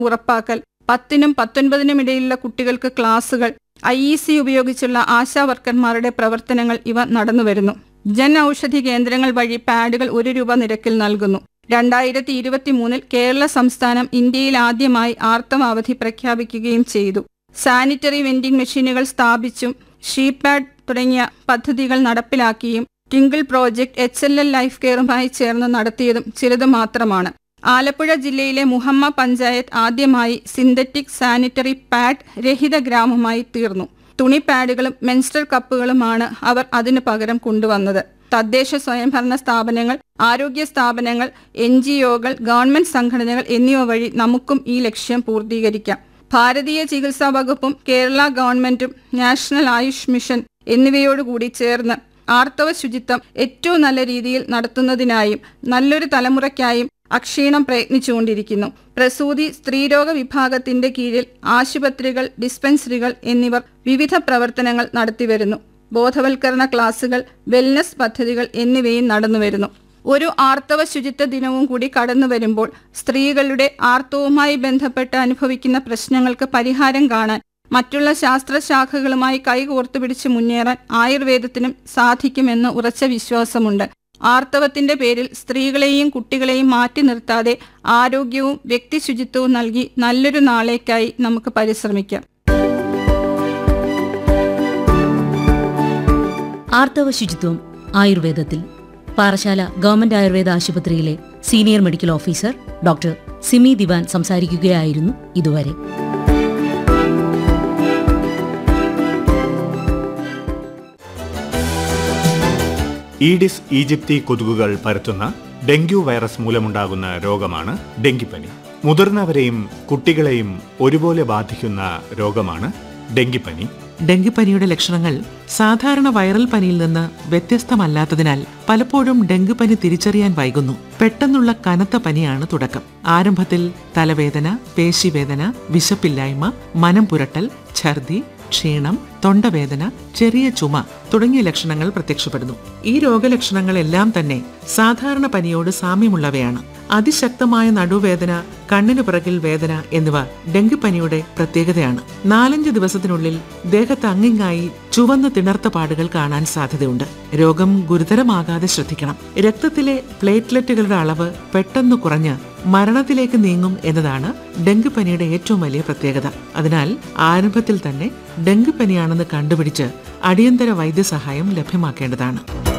ഉറപ്പാക്കൽ പത്തിനും പത്തൊൻപതിനും ഇടയിലുള്ള കുട്ടികൾക്ക് ക്ലാസുകൾ ഐ ഇ സി ഉപയോഗിച്ചുള്ള ആശാ വർക്കർമാരുടെ പ്രവർത്തനങ്ങൾ ഇവ നടന്നുവരുന്നു ജൻ ഔഷധി കേന്ദ്രങ്ങൾ വഴി പാഡുകൾ ഒരു രൂപ നിരക്കിൽ നൽകുന്നു രണ്ടായിരത്തി ഇരുപത്തി മൂന്നിൽ കേരള സംസ്ഥാനം ഇന്ത്യയിൽ ആദ്യമായി ആർത്തവ അവധി പ്രഖ്യാപിക്കുകയും ചെയ്തു സാനിറ്ററി വെൻഡിംഗ് മെഷീനുകൾ സ്ഥാപിച്ചും ഷീപാഡ് തുടങ്ങിയ പദ്ധതികൾ നടപ്പിലാക്കിയും Thinkal project H L L life കെയറുമായി ചേർന്ന് നടത്തിയതും ചിലത് മാത്രമാണ് ആലപ്പുഴ ജില്ലയിലെ മുഹമ്മ പഞ്ചായത്ത് ആദ്യമായി സിന്തറ്റിക് സാനിറ്ററി പാഡ് രഹിത ഗ്രാമമായി തീർന്നു തുണി പാഡുകളും മെൻസ്ട്രൽ കപ്പുകളുമാണ് അവർ അതിനു പകരം കൊണ്ടുവന്നത് തദ്ദേശ സ്വയംഭരണ സ്ഥാപനങ്ങൾ ആരോഗ്യ സ്ഥാപനങ്ങൾ എൻ ജി ഒകൾ ഗവൺമെന്റ് സംഘടനകൾ എന്നിവ വഴി നമുക്കും ഈ ലക്ഷ്യം പൂർത്തീകരിക്കാം ഭാരതീയ ചികിത്സാ വകുപ്പും കേരള ഗവൺമെന്റും നാഷണൽ ആയുഷ് മിഷൻ എന്നിവയോടുകൂടി ചേർന്ന് ആർത്തവ ശുചിത്വം ഏറ്റവും നല്ല രീതിയിൽ നടത്തുന്നതിനായും നല്ലൊരു തലമുറയ്ക്കായും അക്ഷീണം പ്രയത്നിച്ചുകൊണ്ടിരിക്കുന്നു പ്രസൂതി സ്ത്രീരോഗ വിഭാഗത്തിന്റെ കീഴിൽ ആശുപത്രികൾ ഡിസ്പെൻസറികൾ എന്നിവർ വിവിധ പ്രവർത്തനങ്ങൾ നടത്തിവരുന്നു ബോധവൽക്കരണ ക്ലാസുകൾ വെൽനസ് പദ്ധതികൾ എന്നിവയും നടന്നുവരുന്നു ഒരു ആർത്തവ ശുചിത്വ ദിനവും കൂടി കടന്നു വരുമ്പോൾ സ്ത്രീകളുടെ ആർത്തവുമായി ബന്ധപ്പെട്ട് അനുഭവിക്കുന്ന പ്രശ്നങ്ങൾക്ക് പരിഹാരം കാണാൻ മറ്റുള്ള ശാസ്ത്രശാഖകളുമായി കൈകോർത്തു പിടിച്ച് മുന്നേറാൻ ആയുർവേദത്തിനും സാധിക്കുമെന്ന് ഉറച്ച വിശ്വാസമുണ്ട് ആർത്തവത്തിന്റെ പേരിൽ സ്ത്രീകളെയും കുട്ടികളെയും മാറ്റി നിർത്താതെ ആരോഗ്യവും വ്യക്തി ശുചിത്വവും നൽകി നല്ലൊരു നാളേക്കായി നമുക്ക് പരിശ്രമിക്കാം ആർത്തവ ശുചിത്വം ആയുർവേദത്തിൽ പാറശാല ഗവൺമെന്റ് ആയുർവേദ ആശുപത്രിയിലെ senior medical officer doctor Simi Diwan സംസാരിക്കുകയായിരുന്നു ഇതുവരെ ഈഡിസ് ഈജിപ്തി കൊതുകുകൾ പരത്തുന്ന ഡെങ്കു വൈറസ് മൂലമുണ്ടാകുന്ന രോഗമാണ് ഡെങ്കിപ്പനി മുതിർന്നവരെയും കുട്ടികളെയും ഒരുപോലെ ബാധിക്കുന്ന രോഗമാണ് ഡെങ്കിപ്പനി ഡെങ്കിപ്പനിയുടെ ലക്ഷണങ്ങൾ സാധാരണ വൈറൽ പനിയിൽ നിന്ന് വ്യത്യസ്തമല്ലാത്തതിനാൽ പലപ്പോഴും ഡെങ്കിപ്പനി തിരിച്ചറിയാൻ വൈകുന്നു പെട്ടെന്നുള്ള കനത്ത പനിയാണ് തുടക്കം ആരംഭത്തിൽ തലവേദന പേശിവേദന വിശപ്പില്ലായ്മ മനം പുരട്ടൽ ഛർദി ക്ഷീണം തൊണ്ടവേദന ചെറിയ ചുമ തുടങ്ങിയ ലക്ഷണങ്ങൾ പ്രത്യക്ഷപ്പെടുന്നു ഈ രോഗലക്ഷണങ്ങളെല്ലാം തന്നെ സാധാരണ പനിയോട് സാമ്യമുള്ളവയാണ് അതിശക്തമായ നടുവേദന കണ്ണിനു പിറകിൽ വേദന എന്നിവ ഡെങ്കിപ്പനിയുടെ പ്രത്യേകതയാണ് നാലഞ്ച് ദിവസത്തിനുള്ളിൽ ദേഹത്ത് അങ്ങിങ്ങായി ചുവന്ന തിണർത്ത പാടുകൾ കാണാൻ സാധ്യതയുണ്ട് രോഗം ഗുരുതരമാകാതെ ശ്രദ്ധിക്കണം രക്തത്തിലെ പ്ലേറ്റ്ലെറ്റുകളുടെ അളവ് പെട്ടെന്ന് കുറഞ്ഞ് മരണത്തിലേക്ക് നീങ്ങും എന്നതാണ് ഡെങ്കിപ്പനിയുടെ ഏറ്റവും വലിയ പ്രത്യേകത അതിനാൽ ആരംഭത്തിൽ തന്നെ ഡെങ്കിപ്പനിയാണെന്ന് കണ്ടുപിടിച്ച് അടിയന്തര വൈദ്യസഹായം ലഭ്യമാക്കേണ്ടതാണ്